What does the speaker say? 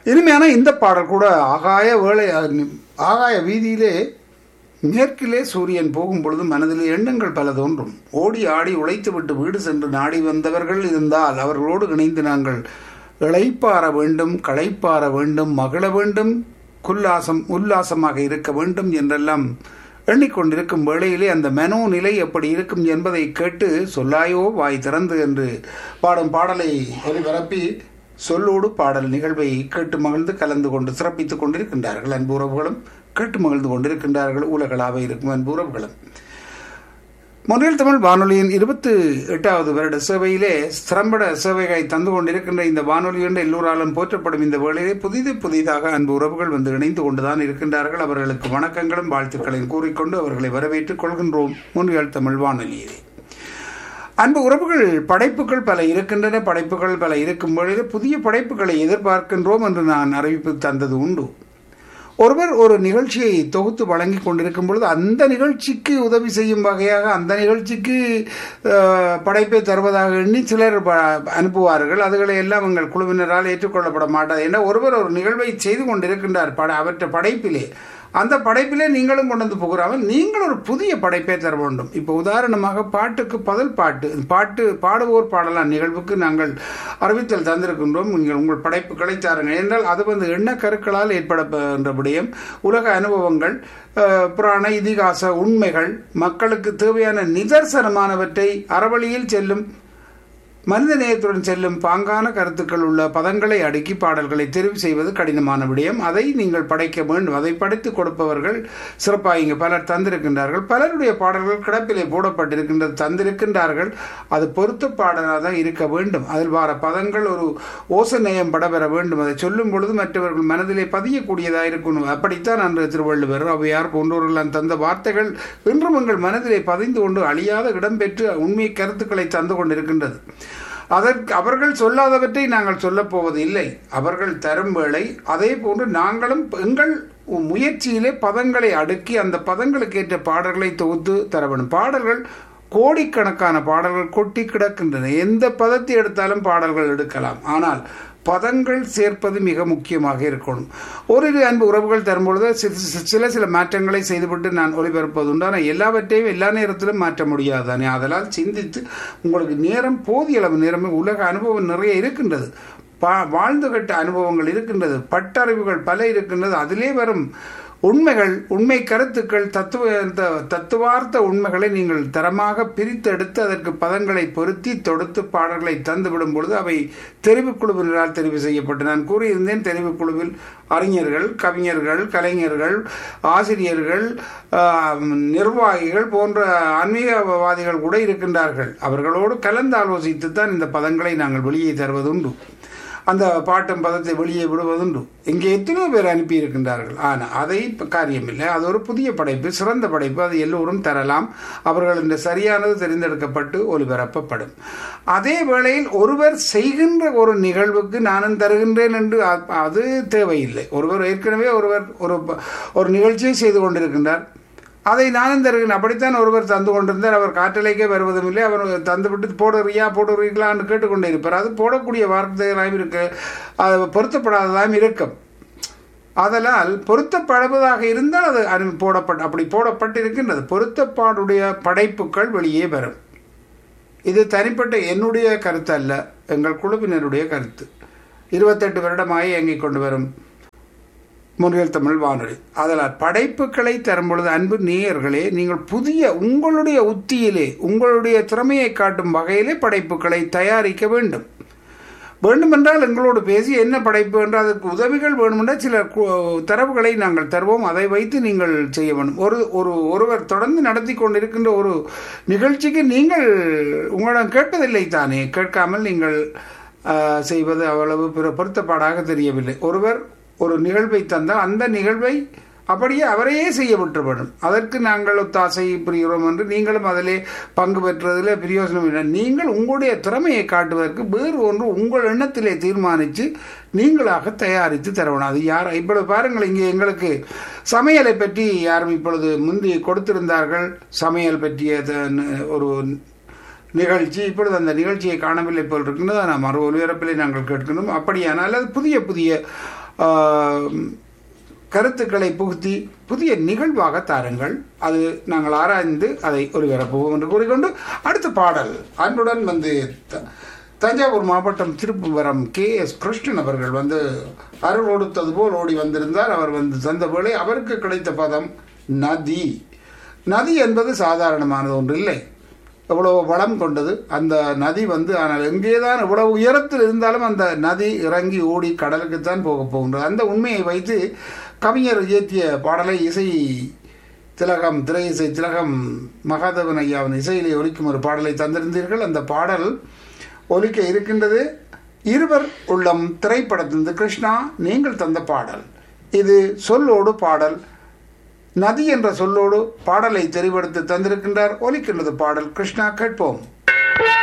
இனிமையான இந்த பாடல் கூட ஆகாய வேலை ஆகாய வீதியிலே மேற்கிலே சூரியன் போகும் பொழுது மனதில் எண்ணங்கள் பல தோன்றும் ஓடி ஆடி உழைத்துவிட்டு வீடு சென்று நாடி வந்தவர்கள் இருந்தால் அவர்களோடு இணைந்து நாங்கள் இளைப்பாற வேண்டும் களைப்பாற வேண்டும் மகிழ வேண்டும் குல்லாசம் உல்லாசமாக இருக்க வேண்டும் என்றெல்லாம் எண்ணிக்கொண்டிருக்கும் வேளையிலே அந்த மனோ நிலை எப்படி இருக்கும் என்பதை கேட்டு சொல்லாயோ வாய் திறந்து என்று பாடும் பாடலை ஒலிபரப்பி சொல்லோடு பாடல் நிகழ்வை கேட்டு மகிழ்ந்து கலந்து கொண்டு சிறப்பித்துக் கொண்டிருக்கின்றார்கள் அன்பு உறவுகளும் கேட்டு மகிழ்ந்து கொண்டிருக்கின்றார்கள் உலகளாக இருக்கும் அன்பு உறவுகளும் மொழியில் தமிழ் வானொலியின் இருபத்தி எட்டாவது வருட சேவையிலே சிறம்பட சேவைகளை தந்து கொண்டிருக்கின்ற இந்த வானொலி என்று எல்லோராலும் போற்றப்படும் இந்த வேளையிலே புதிது புதிதாக அன்பு உறவுகள் வந்து இணைந்து கொண்டுதான் இருக்கின்றார்கள் அவர்களுக்கு வணக்கங்களும் வாழ்த்துக்களையும் கூறிக்கொண்டு அவர்களை வரவேற்றுக் கொள்கின்றோம் மொழியால் தமிழ் வானொலியிலே அன்பு உறவுகள் படைப்புகள் பல இருக்கின்றன படைப்புகள் பல இருக்கும் பொழுது புதிய படைப்புகளை எதிர்பார்க்கின்றோம் என்று நான் அறிவிப்பு தந்தது உண்டு ஒருவர் ஒரு நிகழ்ச்சியை தொகுத்து வழங்கி கொண்டிருக்கும் பொழுது அந்த நிகழ்ச்சிக்கு உதவி செய்யும் வகையாக அந்த நிகழ்ச்சிக்கு படைப்பை தருவதாக எண்ணி சிலர் அனுப்புவார்கள் அதுகளை எல்லாம் எங்கள் குழுவினரால் ஏற்றுக்கொள்ளப்பட மாட்டாது ஏன்னா ஒருவர் ஒரு நிகழ்வை செய்து கொண்டிருக்கின்றார் பட அவற்றை படைப்பிலே அந்த படைப்பிலே நீங்களும் கொண்டு வந்து புகிறாமல் நீங்கள் ஒரு புதிய படைப்பை தர வேண்டும் இப்போ உதாரணமாக பாட்டுக்கு பதில் பாட்டு பாட்டு பாடுவோர் பாடலாம் நிகழ்வுக்கு நாங்கள் அறிவித்தல் தந்திருக்கின்றோம் நீங்கள் உங்கள் படைப்புகளை தாருங்கள் என்றால் அது வந்து எண்ண கருக்களால் ஏற்பட விடயம் உலக அனுபவங்கள் புராண இதிகாச உண்மைகள் மக்களுக்கு தேவையான நிதர்சனமானவற்றை அறவழியில் செல்லும் மனித நேயத்துடன் செல்லும் பாங்கான கருத்துக்கள் உள்ள பதங்களை அடுக்கி பாடல்களை தெரிவு செய்வது கடினமான விடயம் அதை நீங்கள் படைக்க வேண்டும் அதை படைத்து கொடுப்பவர்கள் சிறப்பாக இங்கு பலர் தந்திருக்கின்றார்கள் பலருடைய பாடல்கள் கிடப்பிலே போடப்பட்டிருக்கின்றது தந்திருக்கின்றார்கள் அது பொருத்த பாடலாக தான் இருக்க வேண்டும் அதில் வார பதங்கள் ஒரு ஓசநேயம் படபெற வேண்டும் அதை சொல்லும் பொழுது மற்றவர்கள் மனதிலே பதியக்கூடியதாக இருக்கணும் அப்படித்தான் அன்று திருவள்ளுவர் அவையார் போன்றவர்கள் தந்த வார்த்தைகள் இன்றும் எங்கள் மனதிலே பதிந்து கொண்டு அழியாத இடம்பெற்று உண்மை கருத்துக்களை தந்து கொண்டிருக்கின்றது அதற்கு அவர்கள் சொல்லாதவற்றை நாங்கள் சொல்லப் போவது இல்லை அவர்கள் தரும் வேளை அதே போன்று நாங்களும் எங்கள் முயற்சியிலே பதங்களை அடுக்கி அந்த பதங்களுக்கு ஏற்ற பாடல்களை தொகுத்து தர வேண்டும் பாடல்கள் கோடிக்கணக்கான பாடல்கள் கொட்டி கிடக்கின்றன எந்த பதத்தை எடுத்தாலும் பாடல்கள் எடுக்கலாம் ஆனால் பதங்கள் சேர்ப்பது மிக முக்கியமாக இருக்கணும் ஓரிரு அன்பு உறவுகள் தரும்பொழுது சில சில மாற்றங்களை செய்துவிட்டு நான் ஒளிபரப்பது உண்டு ஆனால் எல்லாவற்றையும் எல்லா நேரத்திலும் மாற்ற முடியாது தானே அதனால் சிந்தித்து உங்களுக்கு நேரம் போதிய அளவு நேரம் உலக அனுபவம் நிறைய இருக்கின்றது பா வாழ்ந்து கட்ட அனுபவங்கள் இருக்கின்றது பட்டறிவுகள் பல இருக்கின்றது அதிலே வரும் உண்மைகள் உண்மை கருத்துக்கள் தத்துவ தத்துவார்த்த உண்மைகளை நீங்கள் தரமாக பிரித்தெடுத்து அதற்கு பதங்களை பொருத்தி தொடுத்து பாடல்களை தந்துவிடும் பொழுது அவை தெரிவுக்குழுவினரால் தெரிவு செய்யப்பட்டு நான் கூறியிருந்தேன் தெரிவுக்குழுவில் அறிஞர்கள் கவிஞர்கள் கலைஞர்கள் ஆசிரியர்கள் நிர்வாகிகள் போன்ற ஆன்மீகவாதிகள் கூட இருக்கின்றார்கள் அவர்களோடு கலந்து ஆலோசித்து தான் இந்த பதங்களை நாங்கள் வெளியே தருவதுண்டு அந்த பாட்டும் பதத்தை வெளியே விடுவதுண்டு இங்கே எத்தனையோ பேர் அனுப்பி இருக்கின்றார்கள் ஆனால் அதை காரியமில்லை அது ஒரு புதிய படைப்பு சிறந்த படைப்பு அது எல்லோரும் தரலாம் அவர்கள் இந்த சரியானது தெரிந்தெடுக்கப்பட்டு ஒலிபரப்பப்படும் அதே வேளையில் ஒருவர் செய்கின்ற ஒரு நிகழ்வுக்கு நானும் தருகின்றேன் என்று அது தேவையில்லை ஒருவர் ஏற்கனவே ஒருவர் ஒரு ஒரு நிகழ்ச்சியை செய்து கொண்டிருக்கின்றார் அதை நானும் தருகிறேன் அப்படித்தான் ஒருவர் தந்து கொண்டிருந்தார் அவர் காற்றலைக்கே வருவதும் இல்லை அவர் தந்துவிட்டு போடுறியா போடுறீங்களான்னு கேட்டுக்கொண்டே இருப்பார் அது போடக்கூடிய வார்த்தைகளாகவும் இருக்கு அது பொருத்தப்படாததாகவும் இருக்கும் அதனால் பொருத்தப்படுவதாக இருந்தால் அது அது போடப்பட்ட அப்படி போடப்பட்டிருக்கின்றது பொருத்தப்பாடுடைய படைப்புகள் வெளியே வரும் இது தனிப்பட்ட என்னுடைய கருத்து அல்ல எங்கள் குழுவினருடைய கருத்து இருபத்தெட்டு வருடமாக இயங்கிக் கொண்டு வரும் முன்னில் தமிழ் வானொலி அதனால் படைப்புகளை தரும் பொழுது அன்பு நேயர்களே நீங்கள் புதிய உங்களுடைய உத்தியிலே உங்களுடைய திறமையை காட்டும் வகையிலே படைப்புகளை தயாரிக்க வேண்டும் வேண்டுமென்றால் எங்களோடு பேசி என்ன படைப்பு என்று அதற்கு உதவிகள் வேண்டுமென்றால் சில தரவுகளை நாங்கள் தருவோம் அதை வைத்து நீங்கள் செய்ய வேண்டும் ஒரு ஒரு ஒருவர் தொடர்ந்து நடத்தி கொண்டிருக்கின்ற ஒரு நிகழ்ச்சிக்கு நீங்கள் உங்களிடம் கேட்பதில்லை தானே கேட்காமல் நீங்கள் செய்வது அவ்வளவு பொருத்தப்பாடாக தெரியவில்லை ஒருவர் ஒரு நிகழ்வை தந்தால் அந்த நிகழ்வை அப்படியே அவரையே செய்ய விட்டுவிடும் அதற்கு நாங்கள் ஒத்தாசை புரிகிறோம் என்று நீங்களும் அதிலே பங்கு பெற்றதில் பிரயோஜனம் இல்லை நீங்கள் உங்களுடைய திறமையை காட்டுவதற்கு வேறு ஒன்று உங்கள் எண்ணத்திலே தீர்மானித்து நீங்களாக தயாரித்து தரணும் அது யார் இப்பொழுது பாருங்கள் இங்கே எங்களுக்கு சமையலை பற்றி யாரும் இப்பொழுது முந்தி கொடுத்திருந்தார்கள் சமையல் பற்றிய ஒரு நிகழ்ச்சி இப்பொழுது அந்த நிகழ்ச்சியை காணவில்லை போல் இருக்கின்றது நாம் மறு ஒலிபரப்பிலே நாங்கள் கேட்கணும் அப்படியானால் அது புதிய புதிய ஆம், கருத்துக்களை புகுத்தி புதிய நிகழ்வாக தாருங்கள் அது நாங்கள் ஆராய்ந்து அதை ஒருவரப்புவோம் என்று கூறிக்கொண்டு அடுத்த பாடல் அன்புடன் வந்து த- தஞ்சாவூர் மாவட்டம் திருப்புவரம் கே எஸ் கிருஷ்ணன் அவர்கள் வந்து அருள் கொடுத்தது போல் ஓடி வந்திருந்தார் அவர் வந்து தந்த வேளை அவருக்கு கிடைத்த பதம் நதி நதி என்பது சாதாரணமானது ஒன்று இல்லை எவ்வளவு வளம் கொண்டது அந்த நதி வந்து ஆனால் எங்கேதான் இவ்வளவு உயரத்தில் இருந்தாலும் அந்த நதி இறங்கி ஓடி கடலுக்குத்தான் போக போகின்றது அந்த உண்மையை வைத்து கவிஞர் இயற்றிய பாடலை இசை திலகம் திரை இசை திலகம் மகாதேவன் ஐயாவின் இசையிலே ஒலிக்கும் ஒரு பாடலை தந்திருந்தீர்கள் அந்த பாடல் ஒலிக்க இருக்கின்றது இருவர் உள்ளம் திரைப்படத்திலிருந்து கிருஷ்ணா நீங்கள் தந்த பாடல் இது சொல்லோடு பாடல் நதி என்ற சொல்லோடு பாடலை தெரிவெடுத்து தந்திருக்கின்றார் ஒலிக்கின்றது பாடல் கிருஷ்ணா கேட்போம்